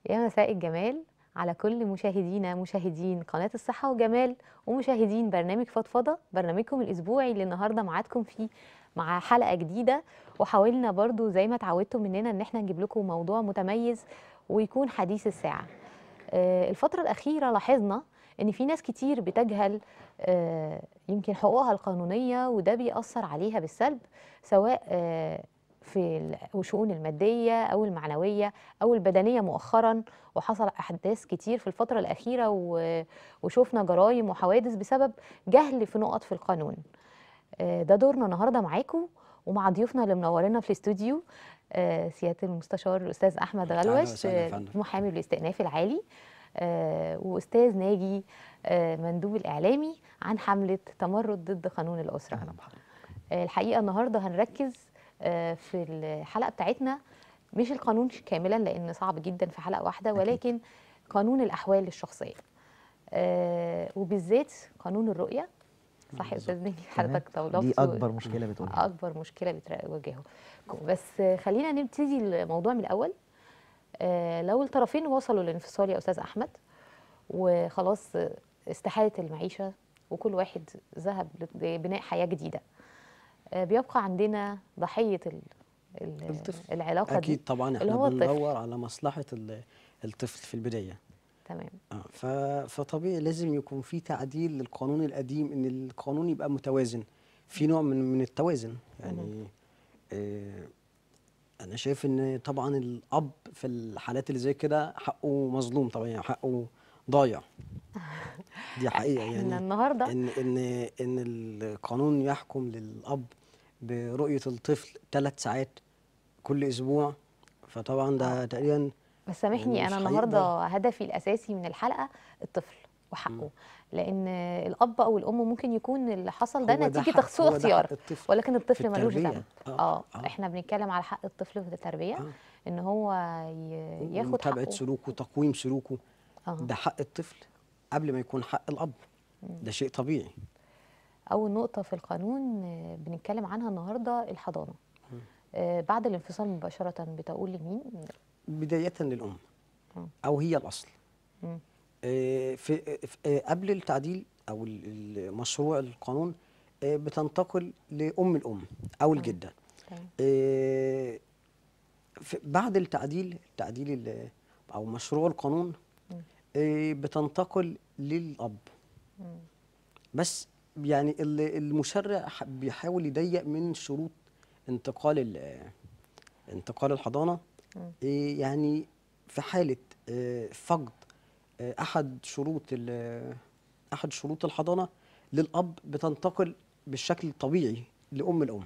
يا مساء الجمال على كل مشاهدينا مشاهدين قناة الصحة والجمال ومشاهدين برنامج فضفضة برنامجكم الأسبوعي اللي النهاردة معادكم فيه مع حلقة جديدة وحاولنا برضو زي ما اتعودتوا مننا ان احنا نجيب لكم موضوع متميز ويكون حديث الساعة آه، الفترة الأخيرة لاحظنا ان في ناس كتير بتجهل آه، يمكن حقوقها القانونية وده بيأثر عليها بالسلب سواء آه، في الشؤون المادية أو المعنوية أو البدنية مؤخرا وحصل أحداث كتير في الفترة الأخيرة و- وشوفنا جرائم وحوادث بسبب جهل في نقط في القانون آه، ده دورنا النهارده معاكم ومع ضيوفنا اللي منورينا في الاستوديو آه، سياده المستشار الاستاذ احمد أهلا غلوش وسهلا يا آه، فندم. محامي الاستئناف العالي آه، واستاذ ناجي آه، مندوب الاعلامي عن حمله تمرد ضد قانون الاسره اهلا بحضرتك آه، الحقيقه النهارده هنركز آه، في الحلقه بتاعتنا مش القانون كاملا لان صعب جدا في حلقه واحده أكيد. ولكن قانون الاحوال الشخصيه آه، وبالذات قانون الرؤيه صح يا استاذ ناجي حضرتك تمام. طولت دي اكبر مشكله بتواجهها اكبر مشكله بتواجهه بس خلينا نبتدي الموضوع من الاول آه، لو الطرفين وصلوا للانفصال يا استاذ احمد وخلاص استحالت المعيشه وكل واحد ذهب لبناء حياه جديده آه، بيبقى عندنا ضحيه ال ال الطفل. العلاقه دي اكيد طبعا اللي احنا هو الطفل. بندور على مصلحه ال- الطفل في البدايه تمام آه، ف- فطبيعي لازم يكون في تعديل للقانون القديم ان القانون يبقى متوازن في نوع من من التوازن يعني آه انا شايف ان طبعا الاب في الحالات اللي زي كده حقه مظلوم طبعا يعني حقه ضايع دي حقيقه احنا يعني النهارده ان ان ان القانون يحكم للاب برؤيه الطفل ثلاث ساعات كل اسبوع فطبعا ده تقريبا بس سامحني يعني انا مش النهارده هيقدر. هدفي الاساسي من الحلقه الطفل وحقه لان الاب او الام ممكن يكون اللي حصل ده هو نتيجه حق- سوء هو ده اختيار حق الطفل ولكن الطفل في ملوش التربية. ذنب آه، اه آه. احنا بنتكلم على حق الطفل في التربيه آه. ان هو ي- ياخد متابعه حقه سلوكه تقويم سلوكه اه ده حق الطفل قبل ما يكون حق الاب ده شيء طبيعي اول نقطه في القانون آه، بنتكلم عنها النهارده الحضانه آه، بعد الانفصال مباشره بتقول لمين بدايه للام مم. او هي الاصل مم. آه، في في- آه، قبل التعديل او ال- المشروع القانون آه، بتنتقل لام الام او الجده تمام آه، في- بعد التعديل تعديل ال- او مشروع القانون آه، بتنتقل للاب مم. بس يعني ال- المشرع ح- بيحاول يضيق من شروط انتقال ال- انتقال الحضانه مم. إيه يعني في حاله آه، فقد آه، احد شروط ال- احد شروط الحضانه للاب بتنتقل بالشكل الطبيعي لام الام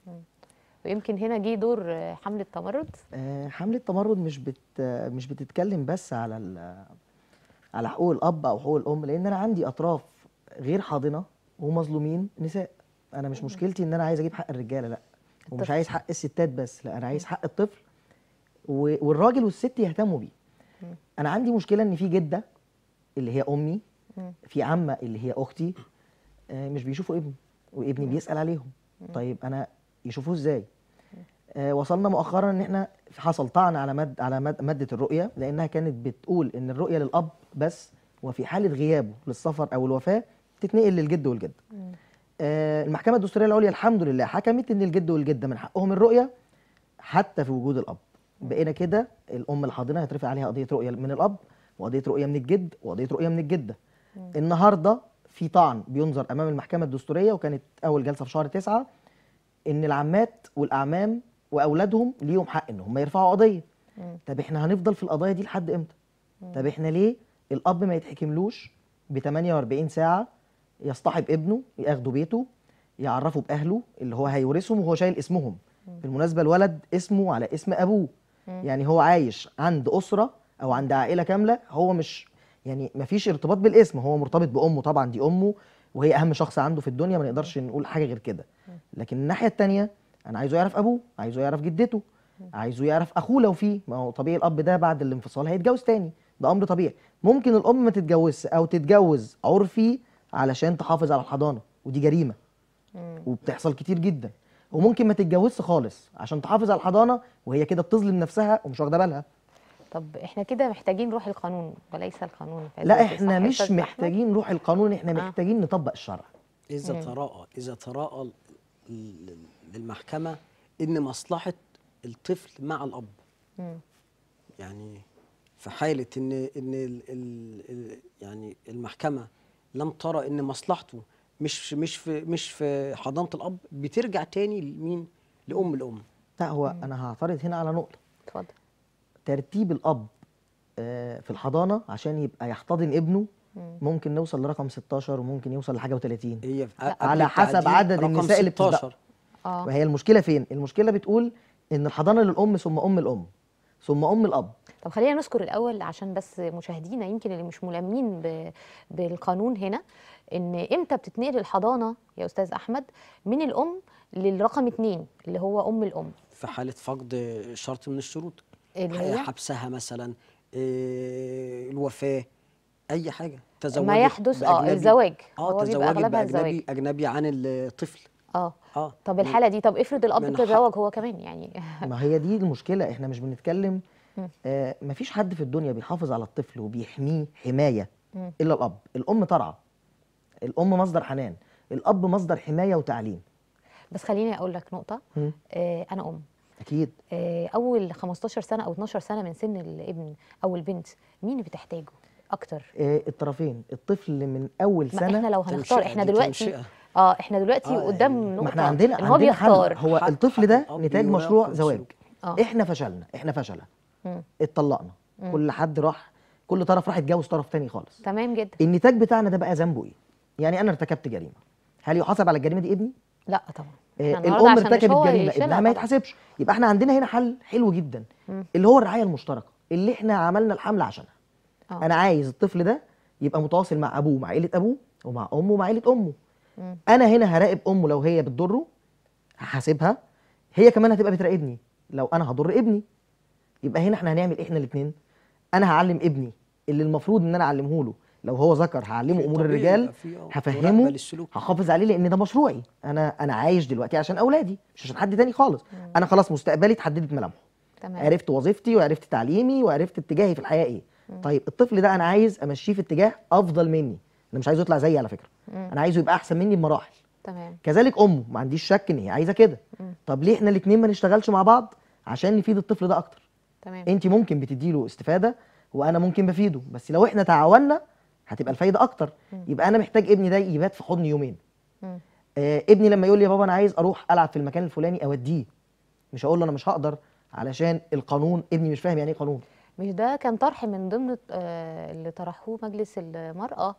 ويمكن هنا جه دور آه، حمله تمرد آه، حمله تمرد مش بت آه، مش بتتكلم بس على ال- على حقوق الاب او حقوق الام لان انا عندي اطراف غير حاضنه ومظلومين نساء انا مش مشكلتي ان انا عايز اجيب حق الرجاله لا ومش الطفل. عايز حق الستات بس لا انا عايز حق الطفل و- والراجل والست يهتموا بيه مم. انا عندي مشكله ان في جده اللي هي امي مم. في عمه اللي هي اختي آه، مش بيشوفوا ابني وابني بيسال عليهم طيب انا يشوفوه ازاي آه، وصلنا مؤخرا ان احنا حصل طعن على مد على مد ماده الرؤيه لانها كانت بتقول ان الرؤيه للاب بس وفي حاله غيابه للسفر او الوفاه تتنقل للجد والجده مم. آه، المحكمه الدستوريه العليا الحمد لله حكمت ان الجد والجده من حقهم الرؤيه حتى في وجود الاب بقينا كده الام الحاضنه هيترفع عليها قضيه رؤيه من الاب وقضيه رؤيه من الجد وقضيه رؤيه من الجده النهارده في طعن بينظر امام المحكمه الدستوريه وكانت اول جلسه في شهر تسعة ان العمات والاعمام واولادهم ليهم حق ان هم يرفعوا قضيه مم. طب احنا هنفضل في القضايا دي لحد امتى طب احنا ليه الاب ما يتحكملوش ب 48 ساعه يصطحب ابنه ياخده بيته يعرفه باهله اللي هو هيورثهم وهو شايل اسمهم بالمناسبه الولد اسمه على اسم ابوه يعني هو عايش عند اسره او عند عائله كامله هو مش يعني ما فيش ارتباط بالاسم هو مرتبط بامه طبعا دي امه وهي اهم شخص عنده في الدنيا ما نقدرش نقول حاجه غير كده لكن الناحيه التانية انا عايزه يعرف ابوه عايزه يعرف جدته عايزه يعرف اخوه لو فيه ما هو طبيعي الاب ده بعد الانفصال هيتجوز تاني ده امر طبيعي ممكن الام ما تتجوزش او تتجوز عرفي علشان تحافظ على الحضانه ودي جريمه مم. وبتحصل كتير جدا وممكن ما تتجوزش خالص عشان تحافظ على الحضانه وهي كده بتظلم نفسها ومش واخده بالها طب احنا كده محتاجين روح القانون وليس القانون في لا هذه الصح احنا يا مش أستاذ أحمد؟ محتاجين نروح القانون احنا آه. محتاجين نطبق الشرع اذا مم. تراءى اذا تراءى ال- ال- للمحكمه ان مصلحه الطفل مع الاب مم. يعني في حاله ان ان ال ال ال يعني المحكمه لم ترى ان مصلحته مش مش في مش في حضانه الاب بترجع تاني لمين لام الام لا هو انا هعترض هنا على نقطه اتفضل ترتيب الاب آه، في الحضانه عشان يبقى يحتضن ابنه مم. ممكن نوصل لرقم 16 وممكن يوصل لحاجه و30 هي في- لا. قبل على حسب التعديل عدد رقم النساء اللي بتسبق. 16 اه وهي المشكله فين المشكله بتقول ان الحضانه للام ثم ام الام ثم ام الاب طب خلينا نذكر الاول عشان بس مشاهدينا يمكن اللي مش ملمين ب... بالقانون هنا ان امتى بتتنقل الحضانه يا استاذ احمد من الام للرقم اتنين اللي هو ام الام في حاله فقد شرط من الشروط اللي هي حبسها مثلا إيه الوفاه اي حاجه تزوجت ما يحدث اه بأجنبي. الزواج اه هو بيبقى تزوجت اغلبها باجنبي الزواج اجنبي عن الطفل اه اه طب الحاله دي طب افرض الاب من حق- تزوج هو كمان يعني ما هي دي المشكله احنا مش بنتكلم مم. آه مفيش حد في الدنيا بيحافظ على الطفل وبيحميه حمايه مم. الا الاب الام ترعى الام مصدر حنان الاب مصدر حمايه وتعليم بس خليني اقول لك نقطه مم. آه انا ام اكيد آه اول 15 سنه او 12 سنه من سن الابن او البنت مين اللي بتحتاجه اكتر آه الطرفين الطفل من اول ما سنه احنا لو هنختار تنشئة احنا دي دلوقتي تنشئة. اه احنا دلوقتي آه، قدام يعني- نقطه ما احنا عندنا ان هو عندنا حل بيختار هو حق- الطفل حق ده الأب نتاج يراقب مشروع سلوكه. زواج اه احنا فشلنا احنا فشله مم. اتطلقنا مم. كل حد راح كل طرف راح يتجوز طرف تاني خالص تمام جدا النتاج بتاعنا ده بقى ذنبه ايه يعني انا ارتكبت جريمه هل يحاسب على الجريمه دي ابني لا طبعا آه، إحنا النهاردة الام عشان مش ارتكبت هو جريمه يشيلها ابنها ما طبعاً. يتحاسبش يبقى احنا عندنا هنا حل حلو جدا مم. اللي هو الرعايه المشتركه اللي احنا عملنا الحمله عشانها آه. انا عايز الطفل ده يبقى متواصل مع ابوه مع عيله ابوه ومع امه ومع عيله امه مم. انا هنا هراقب امه لو هي بتضره هحاسبها هي كمان هتبقى بتراقبني لو انا هضر ابني يبقى هنا احنا هنعمل احنا الاثنين انا هعلم ابني اللي المفروض ان انا اعلمه له لو هو ذكر هعلمه في امور طبيعي الرجال يبقى في، آه، مراقبة هفهمه للسلوك. هحافظ عليه لان ده مشروعي انا انا عايش دلوقتي عشان اولادي مش عشان حد تاني خالص انا خلاص مستقبلي اتحددت ملامحه تمام عرفت وظيفتي وعرفت تعليمي وعرفت اتجاهي في الحياه ايه طيب الطفل ده انا عايز امشيه في اتجاه افضل مني انا مش عايزه يطلع زيي على فكره مم. انا عايزه يبقى احسن مني بمراحل تمام كذلك امه ما عنديش شك ان هي عايزه كده مم. طب ليه احنا الاثنين ما نشتغلش مع بعض عشان نفيد الطفل ده اكتر تمام انت ممكن بتديله استفاده وانا ممكن بفيده بس لو احنا تعاوننا هتبقى الفايده اكتر يبقى انا محتاج ابني ده يبات في حضني يومين مم. آه ابني لما يقول لي يا بابا انا عايز اروح العب في المكان الفلاني اوديه مش هقول له انا مش هقدر علشان القانون ابني مش فاهم يعني ايه قانون مش ده كان طرح من ضمن آه، اللي طرحوه مجلس المرأة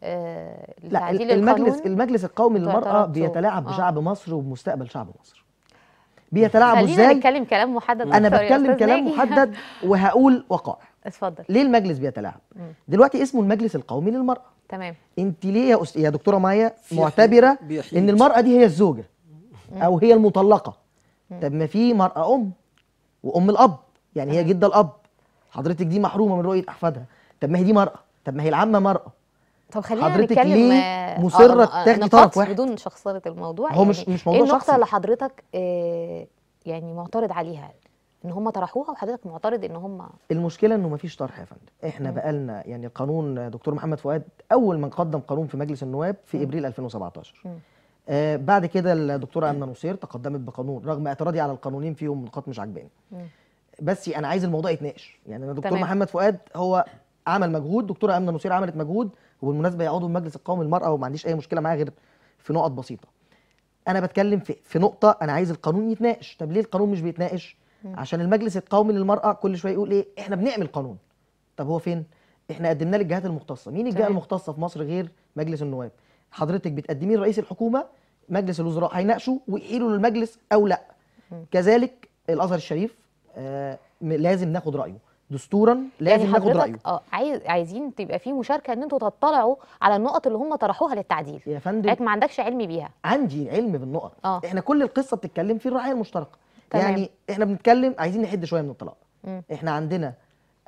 آه، لا لتعديل المجلس القانون المجلس القومي انتوا للمراه اعترضتوا. بيتلاعب آه. بشعب مصر وبمستقبل شعب مصر بيتلاعبوا خلينا ازاي نتكلم كلام محدد انا أكتر يا بتكلم أستاذ كلام ناجي. محدد وهقول وقائع اتفضل ليه المجلس بيتلاعب مم. دلوقتي اسمه المجلس القومي للمراه تمام انت ليه يا أست... يا دكتوره مايا في معتبره حين- بيحيد. ان المراه دي هي الزوجه او هي المطلقه طب ما في مراه ام وام الاب يعني هي تمام. جده الاب حضرتك دي محرومه من رؤيه احفادها طب ما هي دي مراه طب ما هي العامه مراه طب خلينا حضرتك نتكلم ليه آه، مصرة آه، آه، تاخدي نقاط طرف واحد؟ بدون شخصنة الموضوع هو مش- مش موضوع ايه النقطة شخصي. اللي حضرتك آه، يعني معترض عليها ان هم طرحوها وحضرتك معترض ان هم المشكله انه مفيش طرح يا فندم احنا مم. بقالنا يعني القانون دكتور محمد فؤاد اول من قدم قانون في مجلس النواب في مم. ابريل 2017 مم. آه بعد كده الدكتوره امنه نصير تقدمت بقانون رغم اعتراضي على القانونين فيهم نقاط مش عجباني مم. بس انا عايز الموضوع يتناقش يعني انا دكتور تمام. محمد فؤاد هو عمل مجهود دكتوره امنه نصير عملت مجهود وبالمناسبه هي عضو المجلس القومي للمراه وما عنديش اي مشكله معاها غير في نقط بسيطه انا بتكلم في, في نقطه انا عايز القانون يتناقش طب ليه القانون مش بيتناقش مم. عشان المجلس القومي للمراه كل شويه يقول ايه احنا بنعمل قانون طب هو فين احنا قدمناه للجهات المختصه مين الجهه تمام. المختصه في مصر غير مجلس النواب حضرتك بتقدميه لرئيس الحكومه مجلس الوزراء هيناقشوا ويحيلوا للمجلس او لا مم. كذلك الازهر الشريف آه م- لازم ناخد رايه دستورا لازم يعني ناخد رايه حضرتك اه عايز عايزين تبقى في مشاركة ان انتوا تطلعوا على النقط اللي هم طرحوها للتعديل يا فندم حضرتك ما عندكش علم بيها عندي علم بالنقط اه احنا كل القصه بتتكلم في الرعايه المشتركه تمام. يعني احنا بنتكلم عايزين نحد شويه من الطلاق مم. احنا عندنا 40%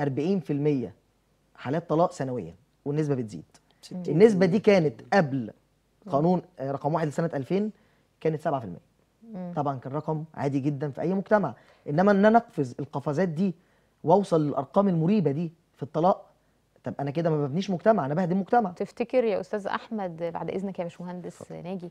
حالات طلاق سنويا والنسبه بتزيد النسبه دي كانت قبل قانون آه، رقم واحد لسنه 2000 كانت 7% مم. طبعا كان رقم عادي جدا في اي مجتمع انما ان انا اقفز القفزات دي واوصل للارقام المريبه دي في الطلاق طب انا كده ما ببنيش مجتمع انا بهدم مجتمع تفتكر يا استاذ احمد بعد اذنك يا باشمهندس ناجي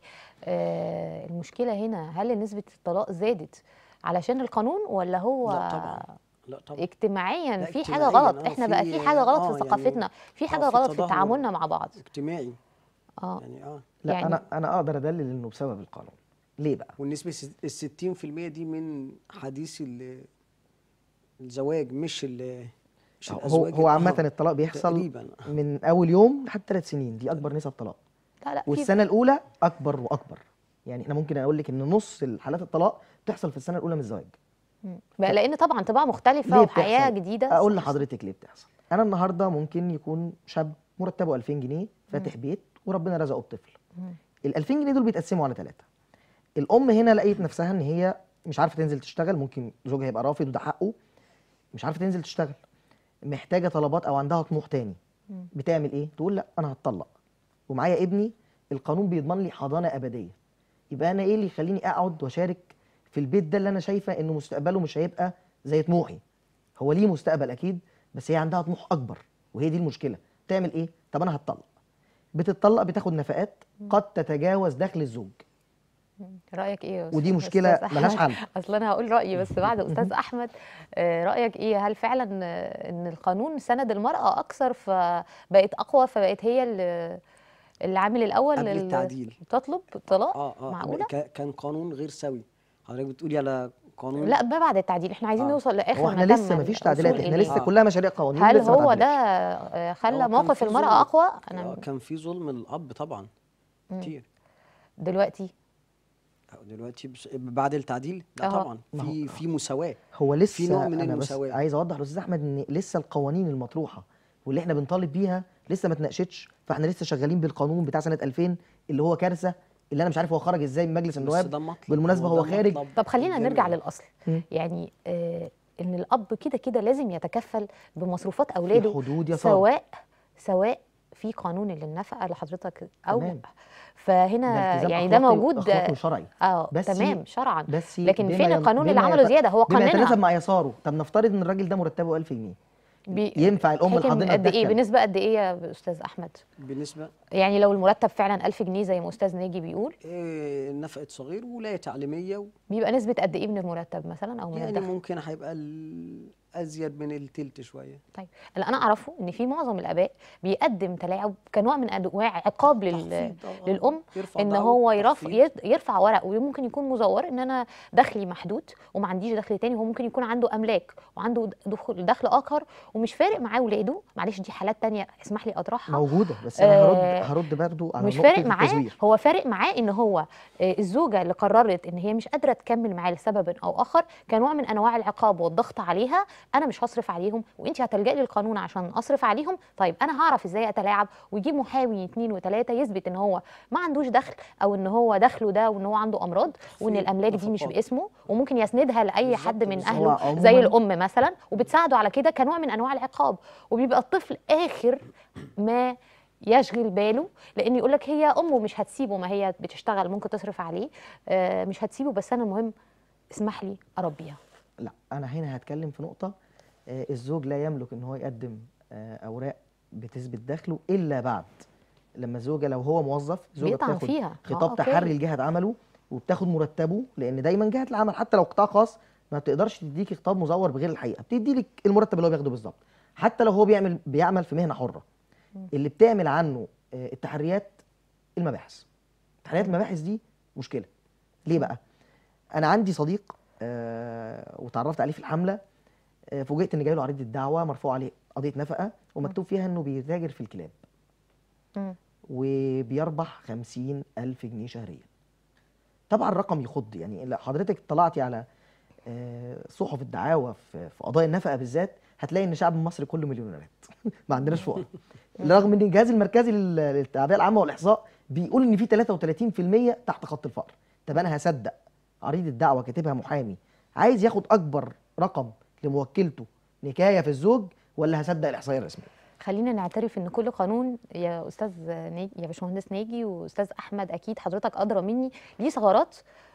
آه المشكله هنا هل نسبه الطلاق زادت علشان القانون ولا هو لا طبعا لا طبعا اجتماعيا لا، في حاجه اجتماعياً، غلط آه، احنا بقى في- في حاجه غلط آه، في يعني- ثقافتنا في آه، حاجه في غلط في تدهور. تعاملنا مع بعض اجتماعي اه يعني اه لا يعني- انا انا اقدر ادلل انه بسبب القانون ليه بقى والنسبه ال 60% دي من حديث ال- الزواج مش ال مش هو الازواج هو عامه الأهرب. الطلاق بيحصل تقريبا من اول يوم لحد ثلاث سنين دي اكبر نسب طلاق لا لا في والسنه الاولى اكبر واكبر يعني احنا ممكن اقول لك ان نص الحالات الطلاق بتحصل في السنه الاولى من الزواج مم. بقى لان طبعا طباع مختلفه ليه وحياه بتحصل؟ جديده اقول لحضرتك ليه بتحصل انا النهارده ممكن يكون شاب مرتبه 2000 جنيه فاتح بيت وربنا رزقه بطفل مم. ال 2000 جنيه دول بيتقسموا على ثلاثه الام هنا لقيت نفسها ان هي مش عارفه تنزل تشتغل ممكن زوجها يبقى رافض وده حقه مش عارفه تنزل تشتغل محتاجه طلبات او عندها طموح تاني مم. بتعمل ايه تقول لا انا هتطلق ومعايا ابني القانون بيضمن لي حضانه ابديه يبقى انا ايه اللي يخليني اقعد واشارك في البيت ده اللي انا شايفه انه مستقبله مش هيبقى زي طموحي هو ليه مستقبل اكيد بس هي عندها طموح اكبر وهي دي المشكله تعمل ايه طب انا هتطلق بتتطلق بتاخد نفقات قد تتجاوز دخل الزوج رايك ايه يا ودي أستاذ مشكله أحمد؟ ملهاش حل اصل انا هقول رايي بس بعد استاذ احمد آه، رايك ايه هل فعلا آه، ان القانون سند المراه اكثر فبقت اقوى فبقت هي اللي العامل الاول قبل اللي التعديل تطلب الطلاق اه اه معقولة؟ ك- كان قانون غير سوي حضرتك بتقولي على قانون لا ما بعد التعديل احنا عايزين آه. نوصل لاخر هو احنا ما لسه تم مفيش تعديلات الوصول احنا إليه. لسه آه. كلها مشاريع قوانين هل لسه ما هو ده اتعدلتش. آه، هو خلى كان موقف في المراه ظلم. اقوى آه، انا كان في ظلم الاب طبعا مم. كتير دلوقتي دلوقتي بس بعد التعديل لا أهو. طبعا ما هو- في في مساواه هو لسه في نوع من انا بس المساواة. عايز اوضح للاستاذ احمد ان لسه القوانين المطروحه واللي احنا بنطالب بيها لسه ما اتناقشتش فاحنا لسه شغالين بالقانون بتاع سنه 2000 اللي هو كارثه اللي انا مش عارف هو خرج ازاي من مجلس بس النواب ده مطلب بالمناسبة هو ده خارج. مطلب طب خلينا الجميع. نرجع للاصل مم. يعني آه ان الاب كده كده لازم يتكفل بمصروفات في اولاده حدود يا ساره سواء سواء في قانون للنفقه لحضرتك او تمام. لا ده فهنا التزام يعني ده أخلاقي- موجود اخلاقي وشرعي اه بس تمام شرعا بس لكن بما فين ين- القانون اللي بما عمله يت- زياده هو بما يتناسب قانونها مع يساره طب نفترض ان الراجل ده مرتبه 1000 جنيه بي- ينفع الام حكم الحاضنه قد ايه تدخل؟ بنسبه قد ايه يا استاذ احمد بالنسبه يعني لو المرتب فعلا 1000 جنيه زي ما استاذ ناجي بيقول إيه نفقه صغير ولايه تعليميه و- بيبقى نسبه قد ايه من المرتب مثلا او من يعني الدخل ممكن هيبقى ال- ازيد من التلت شويه طيب اللي انا اعرفه ان في معظم الاباء بيقدم تلاعب كنوع من انواع عقاب لل... تخفيض، آه، للام يرفع ان دعوة هو يرف... تخفيض. ير- يرفع ورق وممكن يكون مزور ان انا دخلي محدود وما عنديش دخل تاني هو ممكن يكون عنده املاك وعنده دخل دخل اخر ومش فارق معاه ولاده معلش دي حالات تانية اسمح لي اطرحها موجوده بس انا هرد آه، هرد برضو على مش نقطه فارق معاه التزوير هو فارق معاه ان هو آه، الزوجه اللي قررت ان هي مش قادره تكمل معاه لسبب او اخر كنوع من انواع العقاب والضغط عليها انا مش هصرف عليهم وانت هتلجئي للقانون عشان اصرف عليهم طيب انا هعرف ازاي اتلاعب ويجيب محامي اثنين وثلاثه يثبت ان هو ما عندوش دخل او ان هو دخله ده وان هو عنده امراض وان في الاملاك دي مش نفقات. باسمه وممكن يسندها لاي بالظبط، حد من بالظبط. اهله هو زي عموماً- الام مثلا وبتساعده على كده كنوع من انواع العقاب وبيبقى الطفل اخر ما يشغل باله لان يقول لك هي امه مش هتسيبه ما هي بتشتغل ممكن تصرف عليه آه، مش هتسيبه بس انا المهم اسمح لي اربيها لا انا هنا هتكلم في نقطه آه، الزوج لا يملك ان هو يقدم آه، اوراق بتثبت دخله الا بعد لما الزوجه لو هو موظف الزوجه بيطعن بتاخد فيها آه، خطاب أوكي. تحري لجهه عمله وبتاخد مرتبه لان دايما جهه العمل حتى لو قطاع خاص ما بتقدرش تديكي خطاب مزور بغير الحقيقه بتدي لك المرتب اللي هو بياخده بالظبط حتى لو هو بيعمل بيعمل في مهنه حره اللي بتعمل عنه آه، التحريات المباحث تحريات المباحث دي مشكله ليه بقى انا عندي صديق آه وتعرفت عليه في الحمله آه فوجئت ان جاي له عريضه دعوه مرفوع عليه قضيه نفقه ومكتوب فيها انه بيتاجر في الكلاب مم. وبيربح خمسين ألف جنيه شهريا طبعا الرقم يخض يعني لا حضرتك اطلعتي على آه، صحف الدعاوى في في قضايا النفقه بالذات هتلاقي ان الشعب المصري كله مليونيرات ما عندناش فقراء رغم ان الجهاز المركزي لل- للتعبئه العامه والاحصاء بيقول ان في 33% تحت خط الفقر طب انا هصدق عريض الدعوه كاتبها محامي عايز ياخد اكبر رقم لموكلته نكايه في الزوج ولا هصدق الاحصائيه الرسميه خلينا نعترف ان كل قانون يا استاذ ناجي يا باشمهندس ناجي واستاذ احمد اكيد حضرتك ادرى مني ليه ثغرات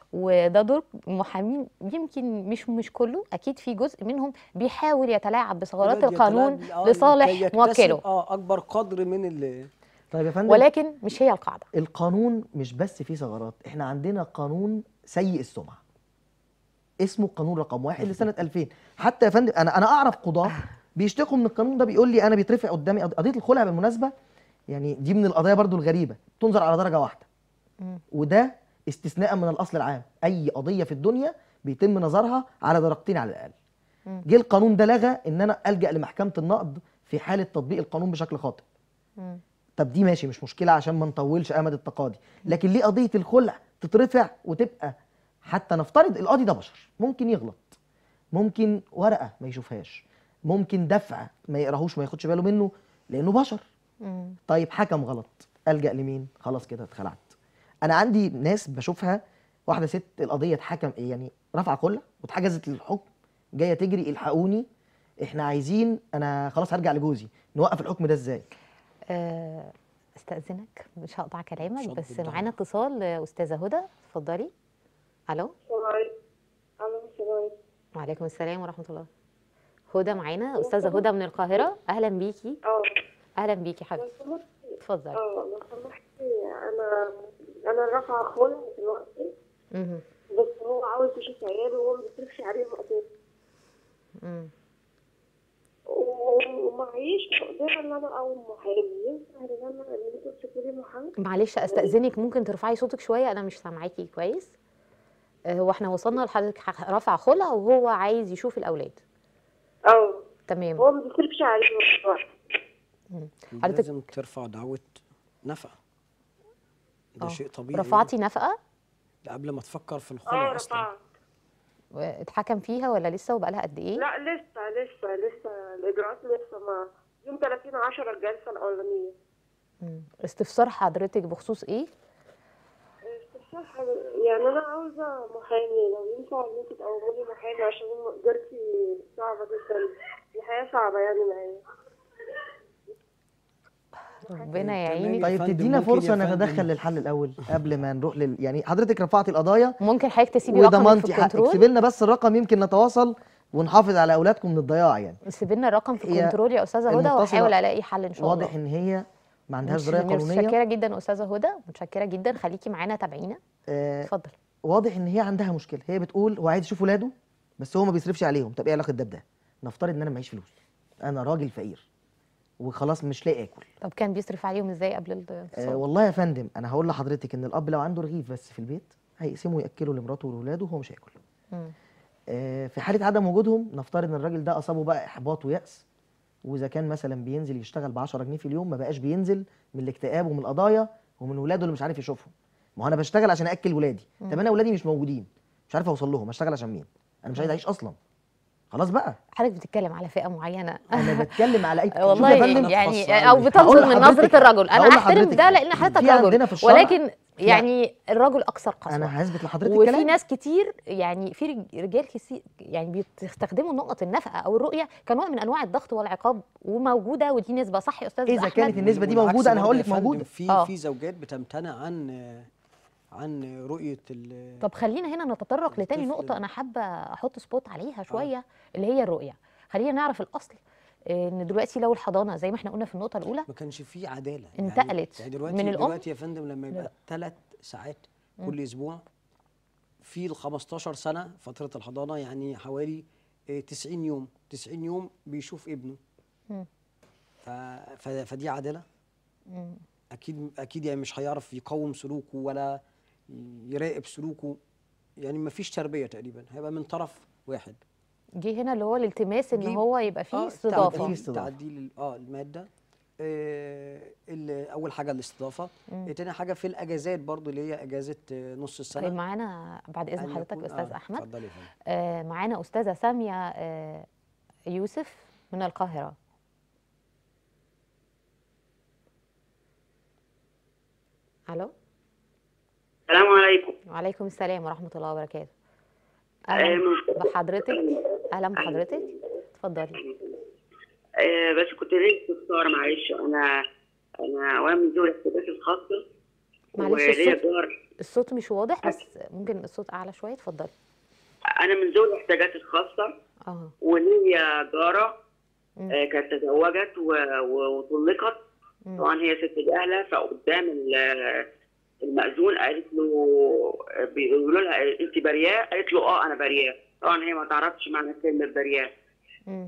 وده دور المحامين يمكن مش مش كله اكيد في جزء منهم بيحاول يتلاعب بثغرات يقعد القانون يتلاعب- آه، لصالح كي يكتسب، موكله اه اكبر قدر من ال طيب يا فندم ولكن مش هي القاعده القانون مش بس فيه ثغرات احنا عندنا قانون سيء السمعه اسمه قانون رقم واحد لسنه 2000 حتى يا فندم انا انا اعرف قضاه بيشتكوا من القانون ده بيقول لي انا بيترفع قدامي قض- قضيه الخلع بالمناسبه يعني دي من القضايا برضو الغريبه تنظر على درجه واحده مم. وده استثناء من الاصل العام اي قضيه في الدنيا بيتم نظرها على درجتين على الاقل مم. جه القانون ده لغى ان انا الجا لمحكمه النقض في حاله تطبيق القانون بشكل خاطئ مم. طب دي ماشي مش مشكله عشان ما نطولش امد التقاضي لكن ليه قضيه الخلع تترفع وتبقى حتى نفترض القاضي ده بشر ممكن يغلط ممكن ورقه ما يشوفهاش ممكن دفع ما يقراهوش ما ياخدش باله منه لانه بشر مم. طيب حكم غلط الجا لمين خلاص كده اتخلعت انا عندي ناس بشوفها واحده ست القضيه اتحكم يعني رفع خلع واتحجزت للحكم جايه تجري الحقوني احنا عايزين انا خلاص هرجع لجوزي نوقف الحكم ده ازاي آه، استاذنك مش هقطع كلامك اتفضل بس بالدعوة. معانا اتصال آه، استاذه هدى اتفضلي الو السلام عليكم الو السلام عليكم وعليكم السلام ورحمه الله هدى معانا استاذه هدى من القاهره اهلا بيكي اه اهلا بيكي لو حبيبتي سمحتي اتفضلي اه لو سمحتي انا انا رافعه خلع دلوقتي مهم. بس هو عاوز يشوف عياله وهو ما بيصرفش عليهم اساسا مم. ومعيش مقدرة ان انا اقوم محامي ينفع ان انا ان انتوا تشوفوا لي محامي معلش استاذنك ممكن ترفعي صوتك شويه انا مش سامعاكي كويس آه، هو احنا وصلنا لحضرتك ح- رفع خلع وهو عايز يشوف الاولاد اه تمام هو ما بيصرفش عليهم دلوقتي حضرتك- لازم ترفع دعوه نفقه ده آه. شيء طبيعي رفعتي نفقه ده قبل ما تفكر في اه الخلع اصلا رفعت اتحكم فيها ولا لسه وبقالها قد ايه لا لسه لسه لسه الاجراءات لسه ما يوم 30 10 الجلسه الاولانيه مم. استفسار حضرتك بخصوص ايه استفسار حضر- يعني انا عاوزه محامي لو ينفع ان انتوا تقوموا لي محامي عشان مقدرتي صعبه جدا الحياه صعبه يعني معايا ربنا تمام. يعينك طيب فندم، تدينا ممكن يا فرصه فندم. نتدخل للحل الاول قبل ما نروح لل يعني حضرتك رفعتي القضايا ممكن حضرتك تسيبي رقمك في وضمنتي حقك الكنترول سيبي لنا بس الرقم يمكن نتواصل ونحافظ على اولادكم من الضياع يعني سيبي لنا الرقم في هي الكنترول يا استاذه هدى المتصلة وهحاول الاقي حل ان شاء الله واضح ان هي ما عندهاش مش- درايه قانونيه متشكره جدا استاذه هدى متشكره جدا خليكي معانا تابعينا آه اتفضل واضح ان هي عندها مشكله هي بتقول هو عايز يشوف ولاده بس هو ما بيصرفش عليهم طب ايه علاقه ده بده نفترض ان انا معيش فلوس انا راجل فقير وخلاص مش لاقي اكل طب كان بيصرف عليهم ازاي قبل آه الاتصال والله يا فندم انا هقول لحضرتك ان الاب لو عنده رغيف بس في البيت هيقسمه ياكله لمراته ولاولاده وهو مش هياكل مم. آه، في حاله عدم وجودهم نفترض ان الراجل ده اصابه بقى احباط ويأس واذا كان مثلا بينزل يشتغل ب 10 جنيه في اليوم ما بقاش بينزل من الاكتئاب ومن القضايا ومن ولاده اللي مش عارف يشوفهم ما هو انا بشتغل عشان اكل ولادي طب انا ولادي مش موجودين مش عارف اوصل لهم اشتغل عشان مين انا مش عايز اعيش اصلا خلاص بقى حضرتك بتتكلم على فئه معينه انا بتكلم على اي شوف والله يا فندم يعني أنا او بفصل بتنظر هقول من لحضرتك- نظره الرجل هقول انا احترم لحضرتك ده لان حضرتك في عندنا رجل في الشرع- ولكن يعني الرجل اكثر قسوه انا هثبت لحضرتك وفي الكلام ناس كتير يعني في رج- رجال كتير يعني بيستخدموا نقط النفقه او الرؤيه كنوع من انواع الضغط والعقاب وموجوده ودي نسبه صح يا استاذ إذا احمد كانت النسبة دي والعكس موجودة، أنا برضه هقول يا لك فندم، موجودة. في آه. في زوجات بتمتنع عن عن رؤيه ال طب خلينا هنا نتطرق لتاني الطفل نقطه ال- انا حابه احط سبوت عليها شويه اللي هي الرؤيه خلينا نعرف الاصل آه، ان دلوقتي لو الحضانه زي ما احنا قلنا في النقطه الاولى ما كانش فيه عداله انتقلت يعني دلوقتي من الأم دلوقتي يا فندم لما يبقى ثلاث ساعات كل اسبوع في ال 15 سنه فتره الحضانه يعني حوالي آه، 90 يوم 90 يوم بيشوف ابنه مم. ف... ف... فدي عداله مم. اكيد اكيد يعني مش هيعرف يقوم سلوكه ولا يراقب سلوكه يعني ما فيش تربيه تقريبا هيبقى من طرف واحد جه هنا اللي هو الالتماس ان جه- هو يبقى فيه آه، استضافه فيه تعديل استضافة. تعديل ال- اه الماده آه ال- اول حاجه الاستضافه مم. آه، تاني حاجه في الاجازات برضو اللي هي اجازه آه، نص السنه طيب معانا بعد اذن أن حضرتك يكون- استاذ آه، احمد اتفضلي يا فندم آه، معانا أستاذة سامية آه، يوسف من القاهرة ألو السلام عليكم وعليكم السلام ورحمة الله وبركاته آه، أهلا من- بحضرتك أهلا بحضرتك اتفضلي آه، بس كنت ليه استفسار معلش انا انا وانا من ذوي الاحتياجات الخاصه معلش وليا الصوت جار الصوت مش واضح بس ممكن الصوت اعلى شويه اتفضلي انا من ذوي الاحتياجات الخاصه اه وليا جاره مم. آه، كانت تزوجت و- و- وطلقت مم. طبعا هي ست اهلها فقدام ال- المأذون قالت له بيقولوا لها انت برياء قالت له اه انا برياء طبعا هي ما تعرفش معنى كلمه برياء مم.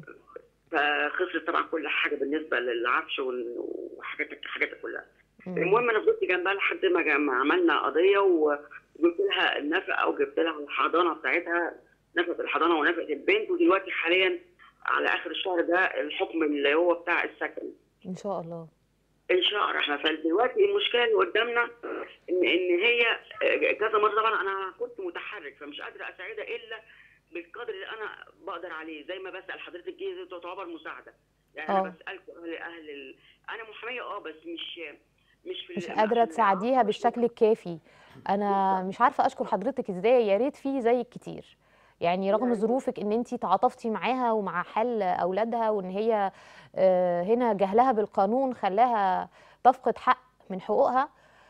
فخسرت طبعا كل حاجه بالنسبه للعفش وال- وحاجات حاجاتها كلها مم. المهم انا فضلت جنبها لحد ما جا- ما عملنا قضيه وجبت لها النفقه وجبت لها الحضانه بتاعتها نفقه الحضانه ونفقه البنت ودلوقتي حاليا على اخر الشهر ده الحكم اللي هو بتاع السكن ان شاء الله ان شاء الله الرحمن فدلوقتي المشكله اللي قدامنا ان ان هي كذا مره طبعا انا كنت متحرك فمش قادره اساعدها الا بالقدر اللي انا بقدر عليه زي ما بسال حضرتك دي تعتبر مساعده يعني آه. انا بسالكم اهل اهل ال... انا محاميه اه بس مش مش في مش ال- قادره في- تساعديها بالشكل الكافي انا مش عارفه اشكر حضرتك ازاي يا ريت في زيك كتير يعني رغم يعني- ظروفك ان انت تعاطفتي معاها ومع حال اولادها وان هي آه، هنا جهلها بالقانون خلاها تفقد حق من حقوقها